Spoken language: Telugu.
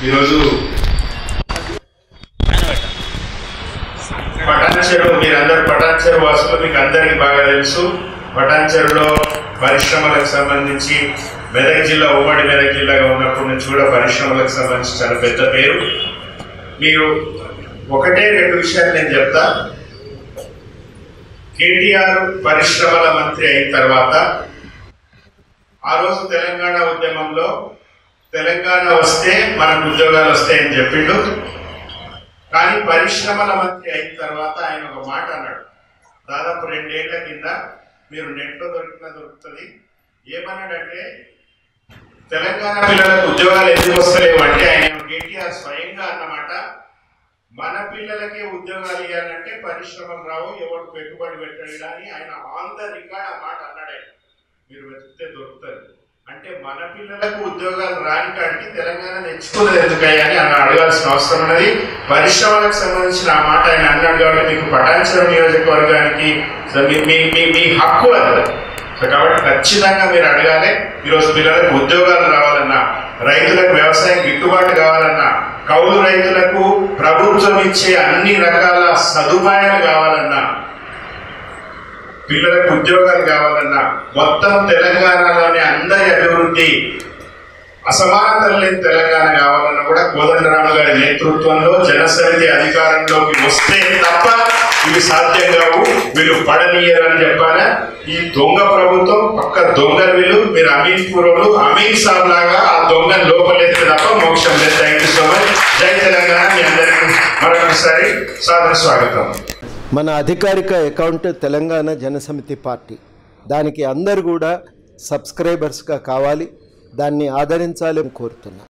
ఈరోజు పటాన్చెరు మీరందరూ పటాన్చెరు వాసులు మీకు అందరికీ బాగా తెలుసు పటాన్చెరులో పరిశ్రమలకు సంబంధించి మెదక్ జిల్లా ఉమ్మడి మెదక్ జిల్లాగా ఉన్నప్పటి నుంచి కూడా పరిశ్రమలకు సంబంధించి చాలా పెద్ద పేరు మీరు ఒకటే రెండు విషయాలు నేను చెప్తా కేటీఆర్ పరిశ్రమల మంత్రి అయిన తర్వాత ఆ రోజు తెలంగాణ ఉద్యమంలో తెలంగాణ వస్తే మనకు ఉద్యోగాలు వస్తాయని చెప్పిండు కానీ పరిశ్రమల మంత్రి అయిన తర్వాత ఆయన ఒక మాట అన్నాడు దాదాపు రెండేళ్ల కింద మీరు నెట్లో దొరికిన దొరుకుతుంది ఏమన్నాడంటే తెలంగాణ పిల్లలకు ఉద్యోగాలు ఎందుకు వస్తలేవు అంటే ఆయన కేటీఆర్ స్వయంగా అన్నమాట మన పిల్లలకే ఉద్యోగాలు ఇవ్వాలంటే పరిశ్రమలు రావు ఎవరు పెట్టుబడి పెట్టాడు అని ఆయన ఆన్ ద రికార్డ్ ఆ మాట అన్నాడు ఆయన మీరు వెతికితే దొరుకుతుంది అంటే మన పిల్లలకు ఉద్యోగాలు రాని కాడికి తెలంగాణ తెచ్చుకున్నది ఎందుకయ్యా అని ఆయన అడగాల్సిన అవసరం ఉన్నది పరిశ్రమలకు సంబంధించిన ఆ మాట ఆయన అన్నాడు కాబట్టి మీకు పటాన్చెరు నియోజకవర్గానికి సో మీ- మీ మీ మీ హక్కు అది సో కాబట్టి ఖచ్చితంగా మీరు అడగాలి ఈరోజు పిల్లలకు ఉద్యోగాలు రావాలన్నా రైతులకు వ్యవసాయం గిట్టుబాటు కావాలన్నా కౌలు రైతులకు ప్రభుత్వం ఇచ్చే అన్ని రకాల సదుపాయాలు కావాలన్నా పిల్లలకు ఉద్యోగాలు కావాలన్నా మొత్తం తెలంగాణలోని అందరి అభివృద్ధి అసమానతలు లేని తెలంగాణ కావాలన్నా కూడా కోదండరాము గారి నేతృత్వంలో జనసమితి అధికారంలోకి వస్తే తప్ప ఇవి సాధ్యం కావు వీళ్ళు పడనీయరు అని చెప్పాలా ఈ దొంగ ప్రభుత్వం పక్క దొంగలు వీళ్ళు మీరు అమీన్ పూర్వలు అమీన్ సాబ్ లాగా ఆ దొంగను లోపలేస్తే తప్ప మోక్షం లేదు థ్యాంక్ యూ సో మచ్ జై తెలంగాణ మీ అందరికీ మరొకసారి సాదర స్వాగతం మన అధికారిక అకౌంట్ తెలంగాణ జనసమితి పార్టీ దానికి అందరు కూడా సబ్స్క్రైబర్స్గా కావాలి దాన్ని ఆదరించాలని కోరుతున్నాను